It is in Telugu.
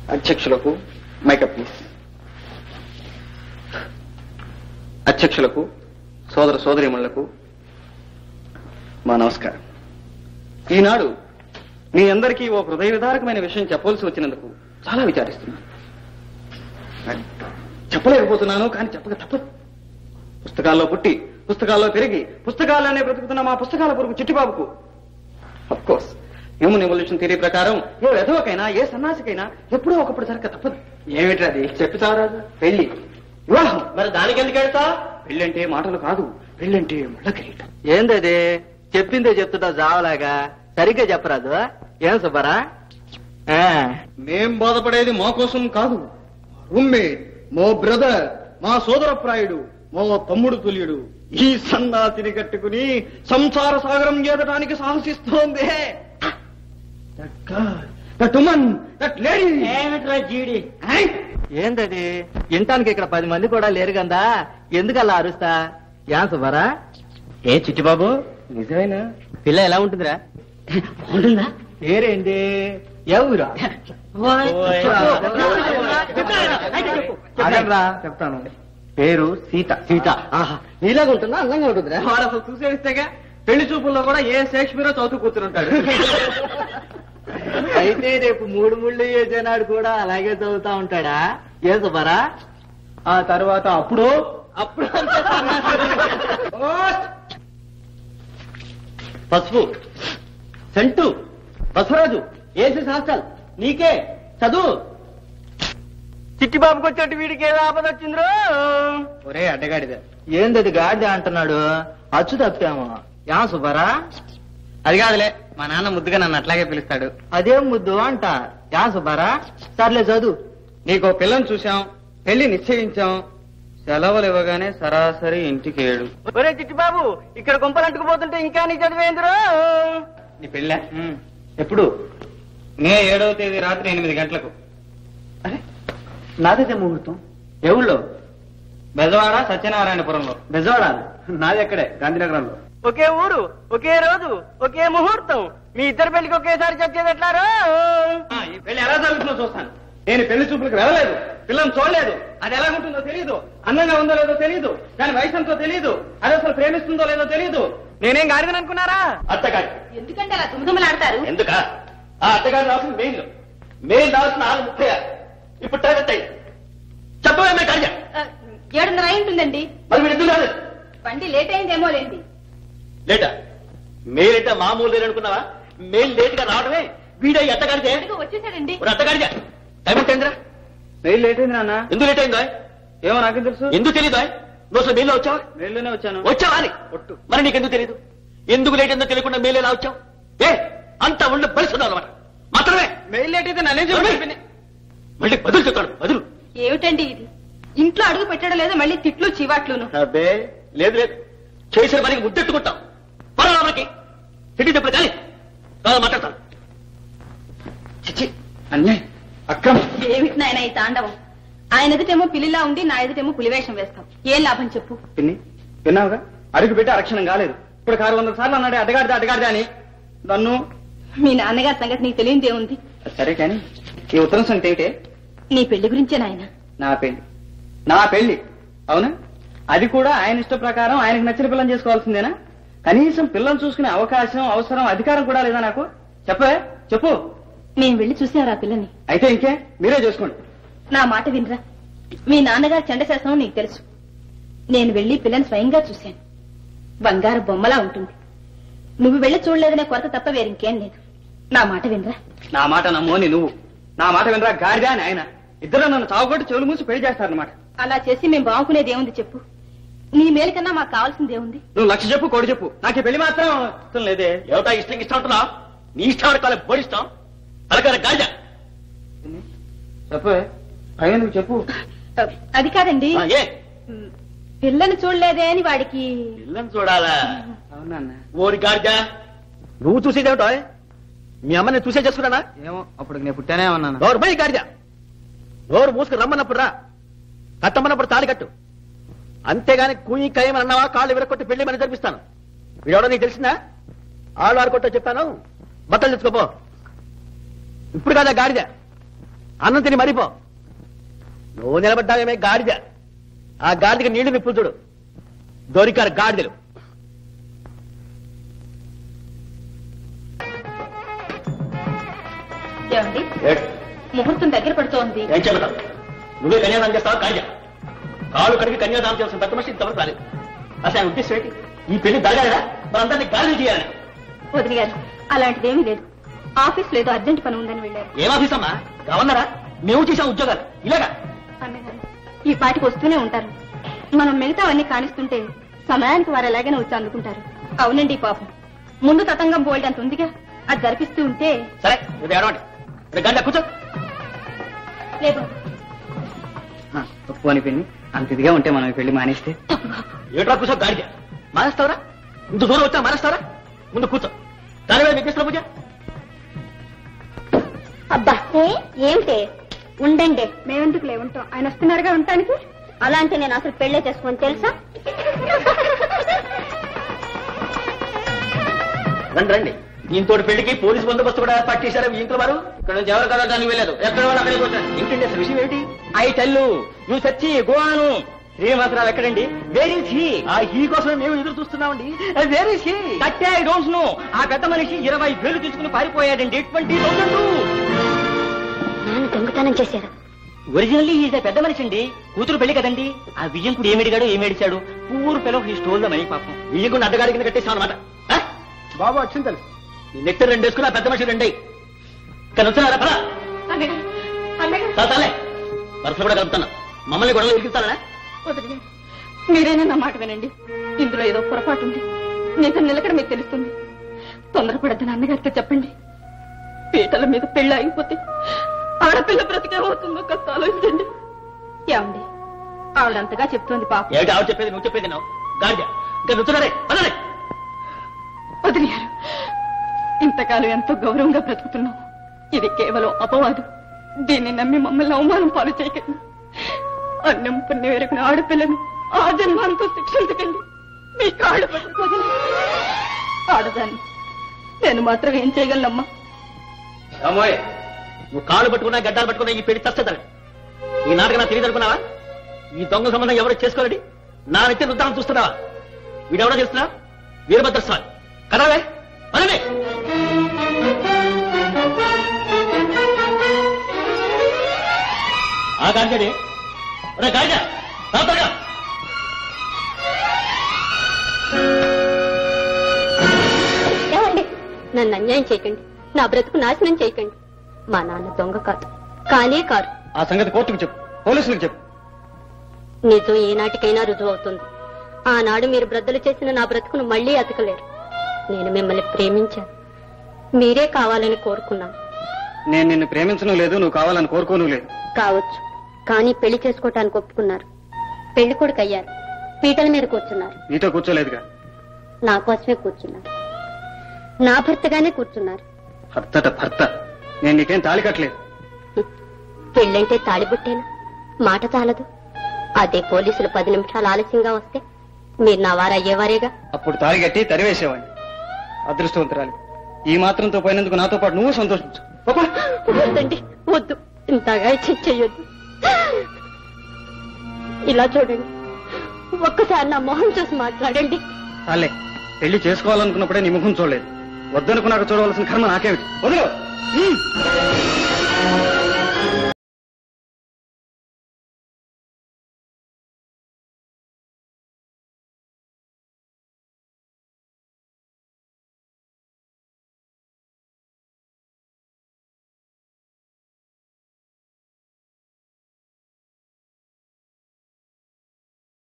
అధ్యక్షులకు మైకప్ ప్లీజ్ అధ్యక్షులకు సోదర సోదరిమణులకు మా నమస్కారం ఈనాడు మీ అందరికీ ఓ హృదయ విదారకమైన విషయం చెప్పవలసి వచ్చినందుకు చాలా విచారిస్తున్నాను చెప్పలేకపోతున్నాను కానీ చెప్పక తప్పదు పుస్తకాల్లో పుట్టి పుస్తకాల్లో పెరిగి పుస్తకాల్లోనే బ్రతుకుతున్న మా పుస్తకాల పురుగు చిట్టిబాబుకు of course human evolution theory ప్రకారం ఏ వెధవకైనా ఏ సన్నాసికైనా ఎప్పుడో ఒకప్పుడు జరగక తప్పదు ఏమిటది చెప్పి చావరాదు పెళ్లి వివాహం మరి దానికి ఎందుకు వెళ్తా పెళ్ళంటే మాటలు కాదు పెళ్ళంటే ముళ్ళ కిరీటం ఏందది చెప్పిందే చెప్తుంటా జావలాగా సరిగ్గా చెప్పరాదు ఏం సుబ్బరా ఆ, మేం బాధపడేది మా కోసం కాదు రూమ్మేట్ మో బ్రదర్ మా సోదరప్రాయుడు మో తమ్ముడు తుల్యుడు ఈ సన్నాసిని కట్టుకుని సంసార సాగరం చేదటానికి సాహసిస్తోంది ఏమిట్రా జీడి ఏందది వినటానికి ఇక్కడ పది మంది కూడా లేరు కదా ఎందుకు అలా అరుస్తా ఏం సుబ్బరా ఏ చిట్టిబాబు నిజమేనా పిల్ల ఎలా ఉంటుందిరా బాగుంటుందా పేరేంటి ఎవరా ఆగండ్రా, చెప్తాను పేరు సీత సీత ఆహా నీలాగా ఉంటుందా అందంగా ఉంటుందిరా వాడు అసలు చూసేస్తేగా పెళ్లి చూపుల్లో కూడా ఏ షేక్స్పియరో చదువు కూర్చుంటాడు అయితే రేపు మూడు ముళ్ళు వేసేనాడు కూడా అలాగే చదువుతా ఉంటాడా ఏ సుబ్బారా ఆ తర్వాత అప్పుడు అప్పుడు పసుపు సెంటు బసవరాజు ఏసి శాస్త్రాలు నీకే చదువు చిట్టిబాబుకి వచ్చేటి వీడికి ఏదో ఆపద వచ్చిందిరో ఒరే అడ్డగాడిద ఏందది గాడిద అంటున్నాడు అచ్చు తప్పాము యా సుబ్బారా అది కాదులే మా నాన్న ముద్దుగా నన్ను అట్లాగే పిలుస్తాడు అదేం ముద్దు అంట యా సుబ్బారా సర్లే చదువు నీకో పిల్లని చూశాం పెళ్లి నిశ్చయించాం సెలవులు ఇవ్వగానే సరాసరి ఇంటికి ఏడు ఒరే చిట్టిబాబు ఇక్కడ గుంపలు అంటుకుపోతుంటే ఇంకా నీ చదివేంద్రో నీ పెళ్ళ ఎప్పుడు మే ఏడవ తేదీ రాత్రి ఎనిమిది గంటలకు అరే నాదైతే ముహూర్తం ఏ ఊళ్ళో బెజవాడ సత్యనారాయణపురంలో బెజవాడ నాది ఎక్కడే గాంధీనగరంలో ఒకే ఊరు ఒకే రోజు ఒకే ముహూర్తం మీ ఇద్దరు పెళ్లికి ఒకేసారి చచ్చేది ఎట్లారో ఆ, ఈ పెళ్లి ఎలా జరుగుతుందో చూస్తాను నేను పెళ్లి చూపులకు వెళ్ళలేదు పిల్లని చూడలేదు అది ఎలా ఉంటుందో తెలియదు అందంగా ఉందో లేదో తెలియదు దాని వయసు ఎంతో తెలియదు అది అసలు ప్రేమిస్తుందో లేదో తెలియదు నేనేం గాడిదని అనుకున్నారా అత్తగారి ఎందుకంటే అలా తుమ్ముతుమ్మలాడతారు ఎందుక ఆ అత్తగారు రాసిన మెయిల్ మెయిల్ రాసిన ఆరు ముప్పై ఆరు ఇప్పుడు టైం ఎంత అయింది? చెప్పవే కార్య ఆ, ఏడున్నర అయి ఉంటుందండి మరి మీరు ఎందుకు రాలేదు బండి లేట్ అయిందేమో లేండి లేటా మెయిల్ అంటే మామూలు లేదు అనుకున్నావా మెయిల్ లేట్ గా రావడమే వీడే ఈ అత్తగారిదే అదిగో వచ్చేసాడండి ఒక అత్తగారిదే టైం ఎంత అయిందిరా మెయిల్ లేట్ అయింది నాన్న ఎందుకు లేట్ అయిందో ఏమో నాకేం తెలుసు ఎందుకు తెలీదు నువ్వు అసలు మెయిల్లో వచ్చావా మెయిల్లోనే వచ్చాను వచ్చావా అని మరి నీకెందుకు తెలీదు ఎందుకు లేట్ అయిందో తెలియకుండా మెయిల్ ఎలా వచ్చావు ఏ అంత ఒళ్ళు బలిస్తున్నావు అనమాట మాత్రమే మెయిల్ లేట్ అయితే నన్నే మళ్ళీ బదులు చెప్తాడు బదులు ఏమిటండి ఇది ఇంట్లో అడుగు పెట్టడం లేదో మళ్ళీ తిట్లు చివాట్లును అబ్బే లేదు లేదు చేసిన పనికి ముద్దెట్టుకుంటాం పర్వాలకి తిట్టి చెప్పడు కానీ తర్వాత మాట్లాడతాను చిచ్చి అన్యాయం అక్రమం ఏమిటి నాయన ఈ తాండవం ఆయన ఎదుటేమో పిల్లిలా ఉండి నా ఎదుటేమో పులివేషం వేస్తాం ఏం లాభం చెప్పు పిన్ని విన్నావుగా అడుగు పెట్టి అరక్షణం కాలేదు ఇప్పుడు ఆరు వందల సార్లు అన్నాడే అడ్డగాడితే అడ్డగాడితే అని నన్ను మీ నాన్నగారి సంగతి నీకు తెలియదే ఉంది సరే కానీ ఈ ఉత్తరం సంగతి ఏమిటే నీ పెళ్లి గురించే నాయన నా పెళ్లి నా పెళ్లి అవునా అది కూడా ఆయన ఇష్ట ప్రకారం ఆయనకు నచ్చిన పిల్లని చేసుకోవాల్సిందేనా కనీసం పిల్లని చూసుకునే అవకాశం అవసరం అధికారం కూడా లేదా నాకు చెప్పే చెప్పు మేము వెళ్ళి చూసారా పిల్లని అయితే ఇంకే మీరే చేసుకోండి నా మాట వినరా మీ నాన్నగారి చండశాస్త్రం నీకు తెలుసు నేను వెళ్లి పిల్లని స్వయంగా చూశాను బంగారు బొమ్మలా ఉంటుంది నువ్వు వెళ్ళి చూడలేదనే కొరత తప్ప వేరింకేం లేదు నా మాట వినరా నా మాట నమ్మోని నువ్వు నా మాట వినరా గాడిదా అని ఆయన ఇద్దరు నన్ను చావుకొట్టి చెవులు మూసి పెళ్లి చేస్తారనమాట అలా చేసి మేము బాగుకునేది ఏముంది చెప్పు నీ మేలు కన్నా మాకు కావాల్సింది ఏముంది నువ్వు లక్ష చెప్పు కోడి చెప్పు నాకు ఈ పెళ్లి మాత్రం ఇష్టం లేదే ఏమిటా ఇష్టం ఇష్టం అంటున్నా నీ ఇష్టం కాలే బోడిస్తాం అలకాల గాడిద చెప్పు పైన చెప్పు అది కాదండి ఆ, ఏ పిల్లని చూడలేదే అని వాడికి పిల్లని చూడాలా అవునా ఓరి గాడిద నువ్వు చూసేదేమిటో మీ అమ్మని చూసే చేసుకున్నానా ఏమో అప్పుడు నేను పుట్టానే ఉన్నాను నోరు పోయి గాడిద నోరు మూసుకు రమ్మన్నప్పుడు రా కట్టమన్నప్పుడు తాళి కట్టు అంతేగాని కూయి కయ్యం అన్నావా కాళ్ళు విరగొట్టి పెళ్లి మని జరిపిస్తాను వీడెవడో నీకు తెలిసిందా ఆళ్ళు ఆడుకుంటో చెప్పాను బట్టలు తెచ్చుకోపో ఇప్పుడు కదా గాడిద అన్నం తిని మరిపో నువ్వు నిలబడ్డావేమే గాడిద ఆ గాడిదకి నీళ్లు నిప్పులు చూడు దొరికారు గాడిదలు ఏమండి ముహూర్తం దగ్గర పడుతోంది ఏం చెబుతావు నువ్వే కన్యాదానం చేస్తావా గాడిద కాలు కడిగి కన్యాదానం చేయాల్సిన పెద్ద మనిషి ఇంతవరకు రాలేదు అసలు ఆయన ఉద్దేశం ఏంటి ఈ పెళ్లి జరగాలిరా మనందరినీ గాలి చేయాలని వదిలి గారు అలాంటిదేమీ లేదు ఆఫీస్ లేదో అర్జెంట్ పని ఉందని వెళ్ళారు ఏం ఆఫీస్ అమ్మా గవర్నరా మేము చేసాం ఉద్యోగాలు ఇలాగా అన్నగారు ఈ పాటికి వస్తూనే ఉంటారు మనం మిగతావన్నీ కానిస్తుంటే సమయానికి వారు ఎలాగైనా వచ్చి అందుకుంటారు అవునండి పాపం ముందు తతంగం బోల్డ్ అంత ఉందిగా అది జరిపిస్తూ ఉంటే సరే ఇది ఏడవండి రే గంట కూర్చో లేదు పోని పిన్ని అంత ఇదిగా ఉంటే మనం ఈ పెళ్లి మానేస్తే ఏట్రా కూర్చో గాడిద మానేస్తావరా ఇంత దూరం వచ్చా మానేస్తావరా ముందు కూర్చో దాని మీద మీకు పూజ అబ్బా ఏమిటి ఉండండి మేమెందుకు లేవుంటాం ఆయన వస్తున్నారుగా ఉండటానికి అలా అంటే నేను అసలు పెళ్లే చేసుకోని తెలుసా రండి రండి ఇంతోటి పెళ్లికి పోలీసు బందోబస్తు కూడా ఏర్పాటు చేశారు మీ ఇంట్లో వారు ఇక్కడ నుంచి ఎవరు కదా దానికి వెళ్ళలేదు ఎక్కడ వాళ్ళు అక్కడికి వచ్చారు ఇంకండి అసలు విషయం ఏంటి ఐ టెల్లు నువ్వు సచ్చి గోవాను శ్రీమంతరావు ఎక్కడండి వేర్ ఇస్ హీ ఆ హీ కోసమే మేము ఎదురు చూస్తున్నామండి వేర్ ఇస్ హీ కట్టే ఐ డోంట్ నో ఆ పెద్ద మనిషి ఇరవై వేలు తీసుకుని పారిపోయాడండి ట్వంటీ థౌసండ్ నాన్న దొంగతనం చేశారు ఒరిజినల్లీ ఈజ్ పెద్ద మనిషి అండి కూతురు పెళ్లి కదండి ఆ విజయంకుడు ఏమిడిగాడు ఏమేడిచాడు పూర్ పిలో ఈ స్టోల్ మనీ పాపం విజయంకుడు అడ్డగాడి కింద కట్టేసాం అనమాట బాబు వచ్చింది తెలుసు ఈ నెక్స్ట్ రెండు వేసుకుని ఆ పెద్ద మనిషి రెండే ఇక్కడ వచ్చినారా పదా చాలే వరుసలు కూడా కలుపుతున్నా మమ్మల్ని గొడవలు ఇరికిస్తానా మీరైనా నా మాట వినండి ఇందులో ఏదో పొరపాటు ఉంది నీకు నిలకడ మీకు తెలుస్తుంది తొందరపడద్దు నాన్నగారితో చెప్పండి పీటల మీద పెళ్లి ఆగిపోతే ఆడపిల్ల బ్రతికేమవుతుందో కాస్త ఆలోచించండి ఏమండి ఆవిడంతగా చెప్తోంది పాప ఏమిటి ఆవిడ చెప్పేది నువ్వు చెప్పేది నువ్వు గాడిద ఇంకా నుంచున్నారే పదలే వదిలేరు ఇంతకాలం ఎంతో గౌరవంగా బ్రతుకుతున్నాం ఇది కేవలం అపవాదు దీన్ని నమ్మి మమ్మల్ని అవమానం పాలు చేయకండి అన్నం పుణ్యం ఎరుగున ఆడపిల్లను ఆ జన్మాంతో శిక్షించకండి మీ కాళ్ళు పట్టుకోదు ఆడదాన్ని నేను మాత్రం ఏం చేయగలనమ్మా రామోయ్ నువ్వు కాళ్ళు పట్టుకున్నా గడ్డాలు పట్టుకున్నా ఈ పెళ్లి చచ్చేతాడు ఈ నాటకం నాకు తెలియదు అనుకున్నావా ఈ దొంగ సంబంధం ఎవరు చేసుకోలేడి నా నెత్తి రుద్దాన్ని చూస్తున్నావా వీడెవడో చేస్తున్నా వీరభద్ర స్వామి కదవే పదవే ఆ గాడిజడి రే గాడిజ తాతగా ఏమండి నన్ను అన్యాయం చేయకండి నా బ్రతుకు నాశనం చేయకండి మా నాన్న దొంగ కాదు కానే కారు ఆ సంగతి కోర్టుకు చెప్పు పోలీసులకు చెప్పు నిజం ఏనాటికైనా రుజువు అవుతుంది ఆనాడు మీరు బ్రద్దలు చేసిన నా బ్రతుకును మళ్ళీ అతకలేరు నేను మిమ్మల్ని ప్రేమించాను మీరే కావాలని కోరుకున్నాను నేను నిన్ను ప్రేమించను లేదు నువ్వు కావాలని కోరుకోను లేదు కావచ్చు కానీ పెళ్లి చేసుకోవటానికి ఒప్పుకున్నారు పెళ్లి కొడుకు అయ్యారు పీటల మీద కూర్చున్నారు నీతో కూర్చోలేదుగా నా కోసమే కూర్చున్నారు నా భర్తగానే కూర్చున్నారు భర్తట భర్త నేను నీకేం తాళి కట్టలేదు పెళ్ళంటే తాళిబుట్టేనా మాట చాలదు అదే పోలీసులు పది నిమిషాలు ఆలస్యంగా వస్తే మీరు నా వారు అయ్యేవారేగా అప్పుడు తాళి కట్టి తరివేసేవాడిని అదృష్టవంతురాలి ఈ మాత్రంతో పోయినందుకు నాతో పాటు నువ్వు సంతోషించు పాపా. వద్దండి వద్దు ఇంతగా చెయ్యొద్దు ఇలా చూడండి ఒక్కసారి నా మొహం చూసి మాట్లాడండి చాలే పెళ్లి చేసుకోవాలనుకున్నప్పుడే నీ ముఖం చూడలేదు వద్దనుకున్నాక చూడవలసిన కర్మ నాకేమిటి వదిలో